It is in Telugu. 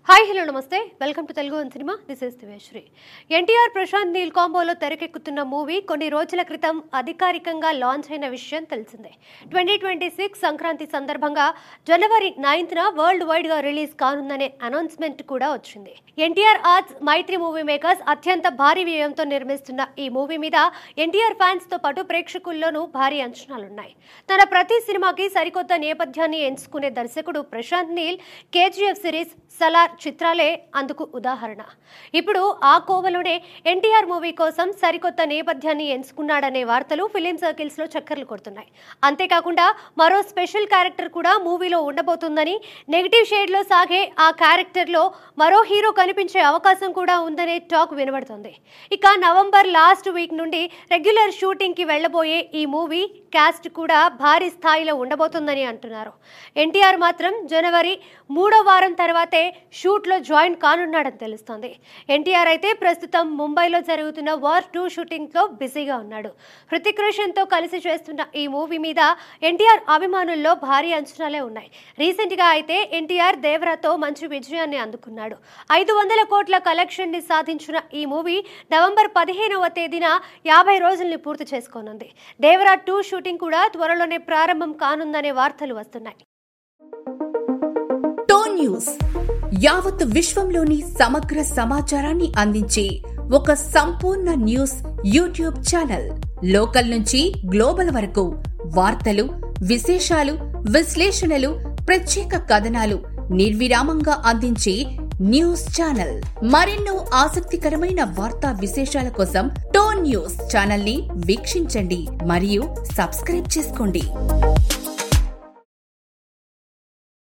హాయ్ హలో నమస్తే welcome to Telugu One cinema this is Diveshwari NTR Prashanth Neel కాంబోలో తెరకెక్కుతున్న మూవీ కొన్ని రోజుల క్రితం అధికారికంగా లాంచ్ అయిన విషయం తెలిసిందే ట్వంటీ ట్వంటీ సిక్స్ సంక్రాంతి సందర్భంగా జనవరి నైన్త్న వరల్డ్ వైడ్ గా రిలీజ్ కానుందనే అనౌన్స్మెంట్ కూడా వచ్చింది NTR Arts Mythri Movie Makers అత్యంత భారీ వ్యయంతో నిర్మిస్తున్న ఈ మూవీ మీద ఎన్టీఆర్ ఫ్యాన్స్ తో పాటు ప్రేక్షకుల్లోనూ భారీ అంచనాలున్నాయి తన ప్రతి సినిమాకి సరికొత్త నేపథ్యాన్ని ఎంచుకునే దర్శకుడు ప్రశాంత్ నీల్ కేజీఎఫ్ సిరీస్ సలార్ చిత్రాలే అందుకు ఉదాహరణ ఇప్పుడు ఆ కోవలోనే ఎన్టీఆర్ మూవీ కోసం సరికొత్త నేపథ్యాన్ని ఎంచుకున్నాడనే వార్తలు ఫిలిం సర్కిల్స్ లో చక్కర్లు కొడుతున్నాయి అంతేకాకుండా మరో స్పెషల్ క్యారెక్టర్ కూడా మూవీలో ఉండబోతుందని నెగిటివ్ షేడ్ లో సాగే ఆ క్యారెక్టర్ లో మరో హీరో కనిపించే అవకాశం కూడా ఉందనే టాక్ వినబడుతుంది ఇక నవంబర్ లాస్ట్ వీక్ నుండి రెగ్యులర్ షూటింగ్ కి వెళ్లబోయే ఈ మూవీ క్యాస్ట్ కూడా భారీ స్థాయిలో ఉండబోతుందని అంటున్నారు ఎన్టీఆర్ మాత్రం జనవరి మూడో వారం తర్వాతే షూట్లో జాయిన్ కానున్నాడని తెలుస్తోంది ఎన్టీఆర్ అయితే ప్రస్తుతం ముంబైలో జరుగుతున్న వార్ టూ షూటింగ్లో బిజీగా ఉన్నాడు హృతిక్ రోషన్తో కలిసి చేస్తున్న ఈ మూవీ మీద ఎన్టీఆర్ అభిమానుల్లో భారీ అంచనాలే ఉన్నాయి రీసెంట్గా అయితే ఎన్టీఆర్ దేవరాతో మంచి విజయాన్ని అందుకున్నాడు ఐదు వందల కోట్ల కలెక్షన్ని సాధించిన ఈ మూవీ నవంబర్ పదిహేనవ తేదీన యాభై రోజుల్ని పూర్తి చేసుకోనుంది దేవరా టూ షూటింగ్ కూడా త్వరలోనే ప్రారంభం కానుందనే వార్తలు వస్తున్నాయి టోన్ న్యూస్ యావత్ విశ్వంలోని సమగ్ర సమాచారాన్ని అందించే ఒక సంపూర్ణ న్యూస్ యూట్యూబ్ ఛానల్ లోకల్ నుంచి గ్లోబల్ వరకు వార్తలు విశేషాలు విశ్లేషణలు ప్రత్యేక కథనాలు నిర్విరామంగా అందించే న్యూస్ ఛానల్ మరెన్నో ఆసక్తికరమైన వార్తా విశేషాల కోసం టోన్ న్యూస్ ఛానల్ ని వీక్షించండి మరియు సబ్స్క్రైబ్ చేసుకోండి